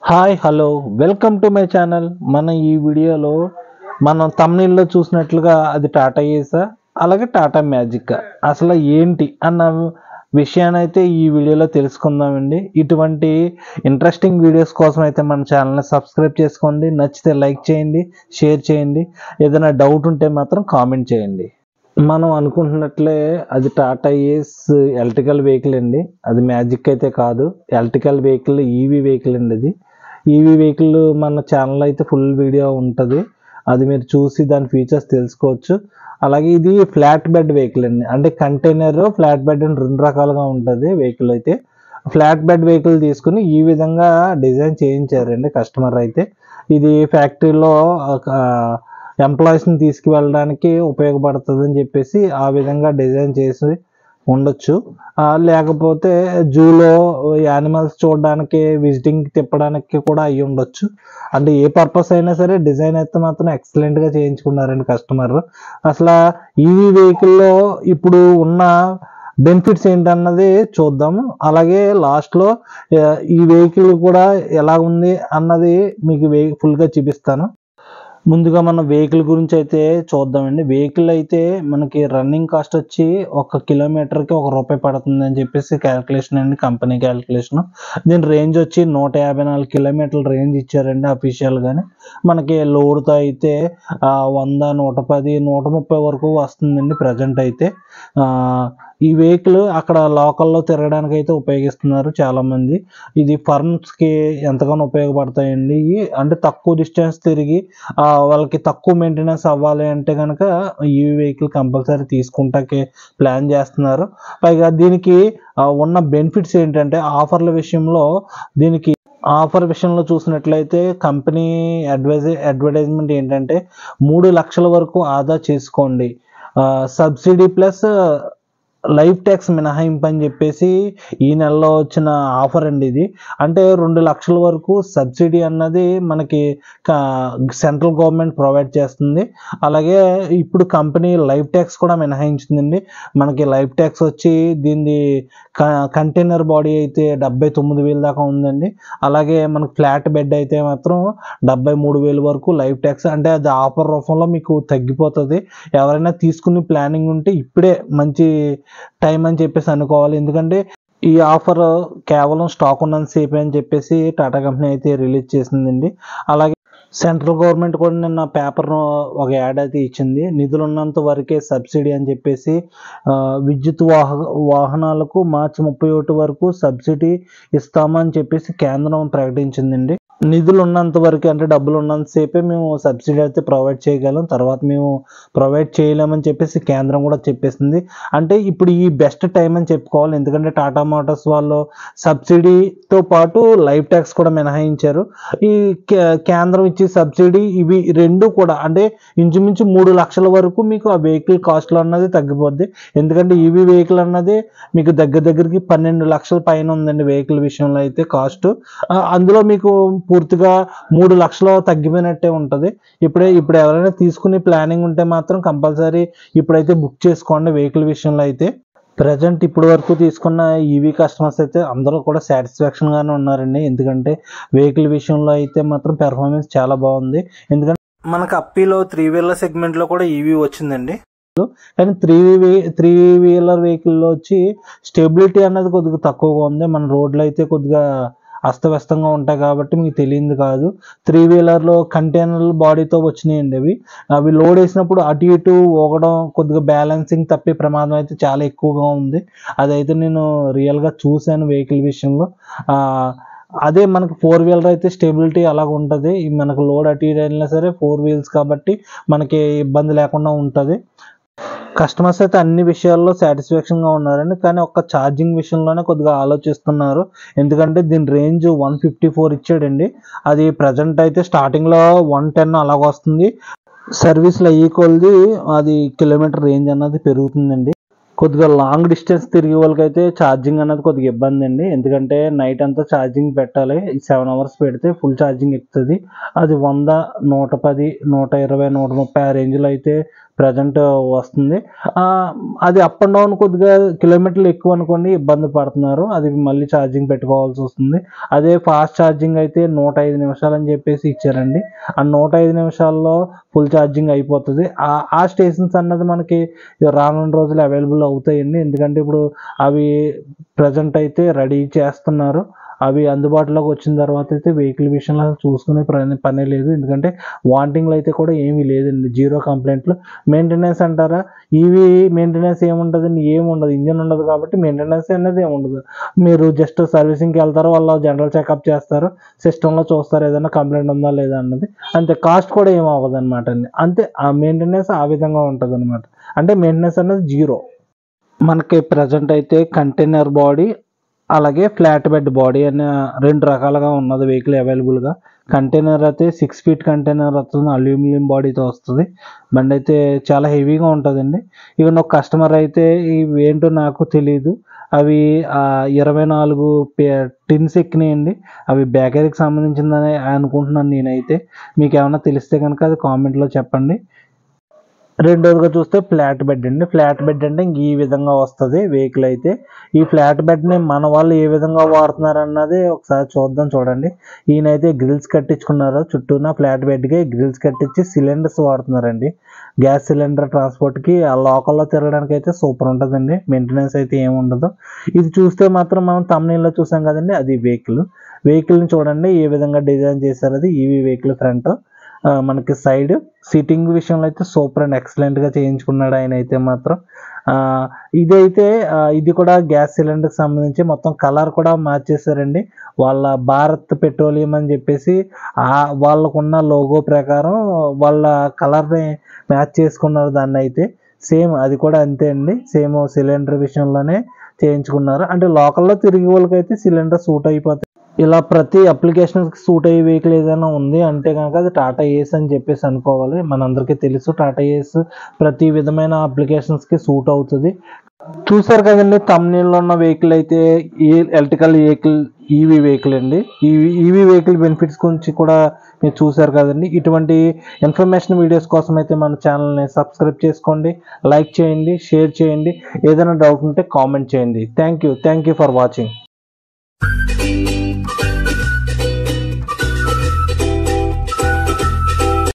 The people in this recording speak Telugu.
hi hello welcome to my channel మన ఈ వీడియోలో మనం తమిళలో చూసినట్లుగా అది టాటా ఏసా అలాగే టాటా మ్యాజిక్ అసలు ఏంటి అన్న విషయాన్ని అయితే ఈ వీడియోలో తెలుసుకుందామండి ఇటువంటి ఇంట్రెస్టింగ్ వీడియోస్ కోసం అయితే మన ఛానల్ని సబ్స్క్రైబ్ చేసుకోండి నచ్చితే లైక్ చేయండి షేర్ చేయండి ఏదైనా డౌట్ ఉంటే మాత్రం కామెంట్ చేయండి మనం అనుకుంటున్నట్లే అది టాటా ఏస్ ఎలక్ట్రికల్ వెహికల్ అండి అది మ్యాజిక్ అయితే కాదు ఎలక్ట్రికల్ వెహికల్ ఈవీ వెహికల్ అండి అది ఈవీ వెహికల్ మన ఛానల్ అయితే ఫుల్ వీడియో ఉంటుంది అది మీరు చూసి దాని ఫీచర్స్ తెలుసుకోవచ్చు అలాగే ఇది ఫ్లాట్ బెడ్ వెహికల్ అండి అంటే కంటైనర్ ఫ్లాట్ బెడ్ అని రెండు రకాలుగా ఉంటుంది వెహికల్ అయితే ఫ్లాట్ బెడ్ వెహికల్ తీసుకుని ఈ విధంగా డిజైన్ చేయించారండి కస్టమర్ అయితే ఇది ఫ్యాక్టరీలో ఎంప్లాయీస్ని తీసుకువెళ్ళడానికి ఉపయోగపడుతుంది అని చెప్పేసి ఆ విధంగా డిజైన్ చేసి ఉండొచ్చు ఆ, లేకపోతే జూలో యానిమల్స్ చూడడానికి విజిటింగ్ తిప్పడానికి కూడా అయ్యి ఉండొచ్చు అంటే ఏ పర్పస్ అయినా సరే డిజైన్ అయితే మాత్రం excellent గా చేయించుకున్నారండి కస్టమర్ అసలు ఈవీ వెహికల్లో ఇప్పుడు ఉన్న బెనిఫిట్స్ ఏంటన్నది చూద్దాము అలాగే లాస్ట్లో ఈ వెహికల్ కూడా ఎలా ఉంది అన్నది మీకు వే ఫుల్గా చూపిస్తాను ముందుగా మన వెహికల్ గురించి అయితే చూద్దామండి వెహికల్ అయితే మనకి రన్నింగ్ కాస్ట్ వచ్చి ఒక కిలోమీటర్కి ఒక రూపాయి పడుతుంది అని చెప్పేసి క్యాలిక్యులేషన్ అండి కంపెనీ క్యాలిక్యులేషన్ దీని రేంజ్ వచ్చి నూట యాభై నాలుగు కిలోమీటర్ల రేంజ్ ఇచ్చారండి అఫీషియల్ గానే మనకి లోడ్తో అయితే ఆ, వంద నూట పది నూట ముప్పై వరకు వస్తుందండి ప్రజెంట్ అయితే ఆ, ఈ వెహికల్ అక్కడ లోకల్లో తిరగడానికి అయితే ఉపయోగిస్తున్నారు చాలా మంది ఇది ఫర్మ్స్ కి ఎంతగానో ఉపయోగపడతాయండి ఇవి అంటే తక్కువ డిస్టెన్స్ తిరిగి ఆ, వాళ్ళకి తక్కువ మెయింటెనెన్స్ అవ్వాలి అంటే కనుక ఈ వెహికల్ కంపల్సరీ తీసుకుంటాకే ప్లాన్ చేస్తున్నారు పైగా దీనికి ఆ, ఉన్న బెనిఫిట్స్ ఏంటంటే ఆఫర్ల విషయంలో దీనికి ఆఫర్ విషయంలో చూసినట్లయితే కంపెనీ అడ్వైజ్ అడ్వర్టైజ్మెంట్ ఏంటంటే మూడు లక్షల వరకు ఆదా చేసుకోండి సబ్సిడీ ప్లస్ లైఫ్ ట్యాక్స్ మినహాయింపు అని చెప్పేసి ఈ నెలలో వచ్చిన ఆఫర్ అండి ఇది అంటే రెండు లక్షల వరకు సబ్సిడీ అన్నది మనకి సెంట్రల్ గవర్నమెంట్ ప్రొవైడ్ చేస్తుంది అలాగే ఇప్పుడు కంపెనీ లైఫ్ ట్యాక్స్ కూడా మినహాయించిందండి మనకి లైఫ్ ట్యాక్స్ వచ్చి దీని కంటైనర్ బాడీ అయితే డెబ్బై తొమ్మిది వేలు దాకా ఉందండి అలాగే మనకి ఫ్లాట్ బెడ్ అయితే మాత్రం డెబ్బై మూడు వేలు వరకు లైఫ్ ట్యాక్స్ అంటే అది ఆఫర్ రూపంలో మీకు తగ్గిపోతుంది ఎవరైనా తీసుకుని ప్లానింగ్ ఉంటే ఇప్పుడే మంచి టైం అని చెప్పేసి అనుకోవాలి ఎందుకంటే ఈ ఆఫర్ కేవలం స్టాక్ ఉన్నంత సేపే అని చెప్పేసి టాటా కంపెనీ అయితే రిలీజ్ చేసిందండి అలాగే సెంట్రల్ గవర్నమెంట్ కూడా నిన్న పేపర్ ఒక యాడ్ అయితే ఇచ్చింది నిధులు ఉన్నంత వరకే సబ్సిడీ అని చెప్పేసి ఆ, విద్యుత్ వాహ వాహనాలకు మార్చి ముప్పై ఒకటి వరకు సబ్సిడీ ఇస్తామని చెప్పేసి కేంద్రం ప్రకటించిందండి నిధులు ఉన్నంత వరకు అంటే డబ్బులు ఉన్నంత సేపే మేము సబ్సిడీ అయితే ప్రొవైడ్ చేయగలం తర్వాత మేము ప్రొవైడ్ చేయలేమని చెప్పేసి కేంద్రం కూడా చెప్పేసింది అంటే ఇప్పుడు ఈ బెస్ట్ టైం అని చెప్పుకోవాలి ఎందుకంటే టాటా మోటార్స్ వాళ్ళు సబ్సిడీతో పాటు లైఫ్ ట్యాక్స్ కూడా మినహాయించారు ఈ కే- కేంద్రం ఇచ్చే సబ్సిడీ ఇవి రెండు కూడా అంటే ఇంచుమించు మూడు లక్షల వరకు మీకు ఆ వెహికల్ కాస్ట్లు అన్నది తగ్గిపోద్ది ఎందుకంటే ఈవీ వెహికల్ అన్నది మీకు దగ్గర దగ్గరికి పన్నెండు లక్షల పైన ఉందండి వెహికల్ విషయంలో అయితే కాస్ట్ అందులో మీకు పూర్తిగా మూడు లక్షలు తగ్గిపోయినట్టే ఉంటుంది ఇప్పుడే ఇప్పుడు ఎవరైనా తీసుకునే ప్లానింగ్ ఉంటే మాత్రం కంపల్సరీ ఇప్పుడైతే బుక్ చేసుకోండి వెహికల్ విషయంలో అయితే ప్రజెంట్ ఇప్పటి వరకు తీసుకున్న ఈవీ కస్టమర్స్ అయితే అందరూ కూడా సాటిస్ఫాక్షన్ గానే ఉన్నారండి ఎందుకంటే వెహికల్ విషయంలో అయితే మాత్రం పెర్ఫార్మెన్స్ చాలా బాగుంది ఎందుకంటే మనకు అప్పీలో త్రీ వీలర్ సెగ్మెంట్ లో కూడా ఈవీ వచ్చిందండి కానీ త్రీ త్రీ వీలర్ వెహికల్లో వచ్చి స్టెబిలిటీ అన్నది కొద్దిగా తక్కువగా ఉంది మన రోడ్లు అయితే కొద్దిగా అస్తవ్యస్తంగా ఉంటాయి కాబట్టి మీకు తెలియదు కాదు త్రీ వీలర్లో కంటైనర్ బాడీతో వచ్చినాయండి అవి అవి లోడ్ వేసినప్పుడు అటు ఇటు ఊగడం కొద్దిగా బ్యాలెన్సింగ్ తప్పే ప్రమాదం అయితే చాలా ఎక్కువగా ఉంది అదైతే నేను రియల్గా చూశాను వెహికల్ విషయంలో ఆ, అదే మనకు ఫోర్ వీలర్ అయితే స్టెబిలిటీ అలాగ ఉంటుంది మనకు లోడ్ అటు ఇటు అయినా సరే ఫోర్ వీల్స్ కాబట్టి మనకి ఇబ్బంది లేకుండా ఉంటుంది కస్టమర్స్ అయితే అన్ని విషయాల్లో సాటిస్ఫాక్షన్ గా ఉన్నారండి కానీ ఒక్క ఛార్జింగ్ విషయంలోనే కొద్దిగా ఆలోచిస్తున్నారు ఎందుకంటే దీని రేంజ్ వన్ ఫిఫ్టీ ఫోర్ ఇచ్చాడండి అది ప్రజెంట్ అయితే స్టార్టింగ్ లో వన్ టెన్ అలాగ వస్తుంది సర్వీస్లో అయ్యి కొలిది అది కిలోమీటర్ రేంజ్ అన్నది పెరుగుతుందండి కొద్దిగా లాంగ్ డిస్టెన్స్ తిరిగే వాళ్ళకైతే ఛార్జింగ్ అనేది కొద్దిగా ఇబ్బంది అండి ఎందుకంటే నైట్ అంతా ఛార్జింగ్ పెట్టాలి సెవెన్ అవర్స్ పెడితే ఫుల్ ఛార్జింగ్ ఎక్కుతుంది అది వంద నూట పది నూట ఇరవై నూట ముప్పై ఆ రేంజ్లో అయితే ప్రజెంట్ వస్తుంది ఆ, అది అప్ అండ్ డౌన్ కొద్దిగా కిలోమీటర్లు ఎక్కువ అనుకోండి ఇబ్బంది పడుతున్నారు అది మళ్ళీ ఛార్జింగ్ పెట్టుకోవాల్సి వస్తుంది అదే ఫాస్ట్ ఛార్జింగ్ అయితే నూట ఐదు నిమిషాలు అని చెప్పేసి ఇచ్చారండి ఆ నూట ఐదు నిమిషాల్లో ఫుల్ ఛార్జింగ్ అయిపోతుంది ఆ ఆ స్టేషన్స్ అన్నది మనకి రానున్న రోజులు అవైలబుల్ అవుతాయండి ఎందుకంటే ఇప్పుడు అవి ప్రజెంట్ అయితే రెడీ చేస్తున్నారు అవి అందుబాటులోకి వచ్చిన తర్వాత అయితే వెహికల్ విషయంలో అసలు చూసుకునే పని పనే లేదు ఎందుకంటే వాంటింగ్లు అయితే కూడా ఏమీ లేదండి జీరో కంప్లైంట్లు మెయింటెనెన్స్ అంటారా ఇవి మెయింటెనెన్స్ ఏముంటుందండి ఏమి ఉండదు ఇంజన్ ఉండదు కాబట్టి మెయింటెనెన్స్ అనేది ఏమి ఉండదు మీరు జస్ట్ సర్వీసింగ్కి వెళ్తారు వాళ్ళు జనరల్ చెకప్ చేస్తారు సిస్టంలో చూస్తారు ఏదైనా కంప్లైంట్ ఉందా లేదా అన్నది అంతే కాస్ట్ కూడా ఏం అవ్వదు అనమాట అండి అంతే ఆ మెయింటెనెన్స్ ఆ విధంగా ఉంటుంది అనమాట అంటే మెయింటెనెన్స్ అనేది జీరో మనకి ప్రజెంట్ అయితే కంటైనర్ బాడీ అలాగే ఫ్లాట్ బెడ్ బాడీ అనే రెండు రకాలుగా ఉన్నది వెహికల్ అవైలబుల్గా కంటైనర్ అయితే సిక్స్ ఫీట్ కంటైనర్ వస్తుంది అల్యూమినియం బాడీతో వస్తుంది బండి అయితే చాలా హెవీగా ఉంటుందండి ఈవెన్ ఒక కస్టమర్ అయితే ఇవి ఏంటో నాకు తెలియదు అవి ఆ, ఇరవై నాలుగు టిన్స్ ఎక్కినాయండి అవి బేకరీకి సంబంధించిందని అనుకుంటున్నాను నేనైతే మీకు ఏమైనా తెలిస్తే కనుక అది కామెంట్లో చెప్పండి రెండోదిగా చూస్తే ఫ్లాట్ బెడ్ అండి ఫ్లాట్ బెడ్ అంటే ఇంక ఈ విధంగా వస్తుంది వెహికల్ అయితే ఈ ఫ్లాట్ బెడ్ని మన వాళ్ళు ఏ విధంగా వాడుతున్నారు అన్నది ఒకసారి చూద్దాం చూడండి ఈయనైతే గ్రిల్స్ కట్టించుకున్నారు చుట్టూన ఫ్లాట్ బెడ్కి గ్రిల్స్ కట్టించి సిలిండర్స్ వాడుతున్నారండి గ్యాస్ సిలిండర్ ట్రాన్స్పోర్ట్కి ఆ లోకల్లో తిరగడానికి అయితే సూపర్ ఉంటుందండి మెయింటెనెన్స్ అయితే ఏమి ఉండదు ఇది చూస్తే మాత్రం మనం తమిళలో చూసాం కదండి అది వెహికల్ వెహికల్ని చూడండి ఏ విధంగా డిజైన్ చేశారు అది ఈవీ వెహికల్ ఫ్రంట్ ఆ, మనకి సైడ్ సీటింగ్ విషయంలో అయితే సూపర్ అండ్ ఎక్సలెంట్గా చేయించుకున్నాడు ఆయన అయితే మాత్రం ఆ, ఇదైతే ఆ, ఇది కూడా గ్యాస్ సిలిండర్కి సంబంధించి మొత్తం కలర్ కూడా మార్చేశారండి వాళ్ళ భారత్ పెట్రోలియం అని చెప్పేసి ఆ వాళ్ళకున్న లోగో ప్రకారం వాళ్ళ కలర్ని మ్యాచ్ చేసుకున్నారు దాన్ని అయితే సేమ్ అది కూడా అంతే అండి సేమ్ సిలిండర్ విషయంలోనే చేయించుకున్నారు అంటే లోకల్లో తిరిగే వాళ్ళకైతే సిలిండర్ సూట్ అయిపోతాయి ఇలా ప్రతి అప్లికేషన్కి సూట్ అయ్యే వెహికల్ ఏదైనా ఉంది అంటే కనుక అది టాటా ఏస్ అని చెప్పేసి అనుకోవాలి మనందరికీ తెలుసు టాటా ఏస్ ప్రతి విధమైన అప్లికేషన్స్కి సూట్ అవుతుంది చూసారు కదండి తమ్నీళ్ళు ఉన్న వెహికల్ అయితే ఈ ఎలక్ట్రికల్ వెహికల్ ఈవీ వెహికల్ అండి ఈవీ ఈవీ వెహికల్ బెనిఫిట్స్ గురించి కూడా మీరు చూసారు కదండి ఇటువంటి ఇన్ఫర్మేషన్ వీడియోస్ కోసం అయితే మన ఛానల్ని సబ్స్క్రైబ్ చేసుకోండి లైక్ చేయండి షేర్ చేయండి ఏదైనా డౌట్ ఉంటే కామెంట్ చేయండి thank you thank you for watching